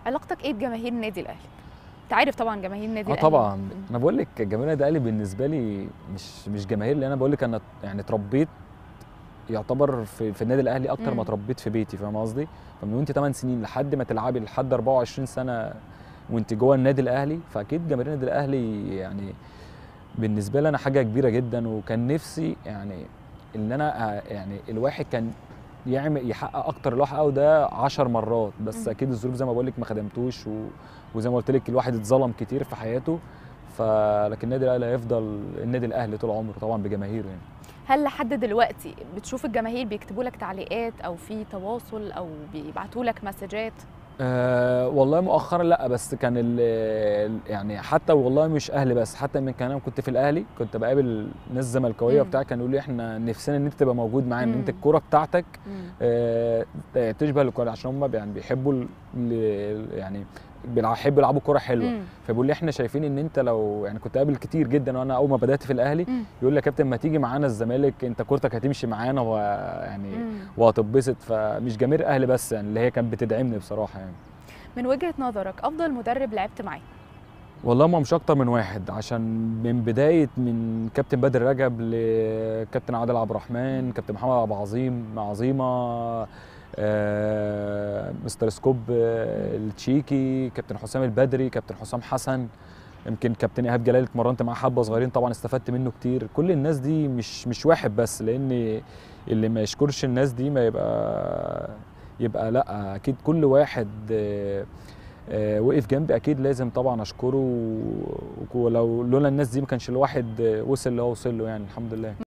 علاقتك ايه بجماهير النادي الاهلي انت عارف طبعا جماهير النادي اه الاهلي طبعا انا بقول لك جماهير النادي الاهلي بالنسبه لي مش مش جماهير اللي انا بقول لك انا يعني اتربيت يعتبر في, في النادي الاهلي اكتر مم. ما اتربيت في بيتي فاهم قصدي فمن وانت 8 سنين لحد ما تلعبي لحد 24 سنه وانت جوه النادي الاهلي فاكيد جماهير النادي الاهلي يعني بالنسبه لي انا حاجه كبيره جدا وكان نفسي يعني ان انا آه، يعني الواحد كان يعمل يحقق اكتر اللي هو حققه ده 10 مرات بس مم. اكيد الظروف زي ما بقول لك ما خدمتوش و... وزي ما قلت لك الواحد اتظلم كتير في حياته فلكن النادي الاهلي هيفضل النادي الاهلي طول عمره طبعا بجماهيره يعني هل لحد دلوقتي بتشوف الجماهير بيكتبوا لك تعليقات او في تواصل او بيبعتوا لك مسجات أه والله مؤخرا لا بس كان ال ال- يعني حتى والله مش اهلي بس حتى من كان انا كنت في الاهلي كنت بقابل ناس زملكاويه مم. وبتاع كانوا يقولوا لي احنا نفسنا ان انت تبقى موجود معانا ان انت مم. الكوره بتاعتك مم. آه، تشبه الكوره عشان هم يعني بيحبوا ال- ال- يعني بيحبوا يلعبوا كوره حلوه مم. فبيقول لي احنا شايفين ان انت لو يعني كنت قابل كتير جدا وانا اول ما بدات في الاهلي مم. يقول لي يا كابتن ما تيجي معانا الزمالك انت كورتك هتمشي معانا ويعني مم. وهتتبسط فمش جماهير اهلي بس يعني اللي هي كانت بتدعمني بصراحه يعني من وجهة نظرك افضل مدرب لعبت معاه والله ما مش اكتر من واحد عشان من بدايه من كابتن بدر رجب لكابتن عادل عبد الرحمن كابتن محمد عبد العظيم عظيمه آه، مستر سكوب آه، التشيكي كابتن حسام البدري كابتن حسام حسن يمكن كابتن ايهاب جلال اتمرنت معاه حبه صغيرين طبعا استفدت منه كتير كل الناس دي مش مش واحد بس لان اللي ما يشكرش الناس دي ما يبقى يبقى لا اكيد كل واحد آه، آه، وقف جنبي اكيد لازم طبعا اشكره و- ولو لولا الناس دي ما كانش الواحد آه، وصل اللي هو وصل له يعني الحمد لله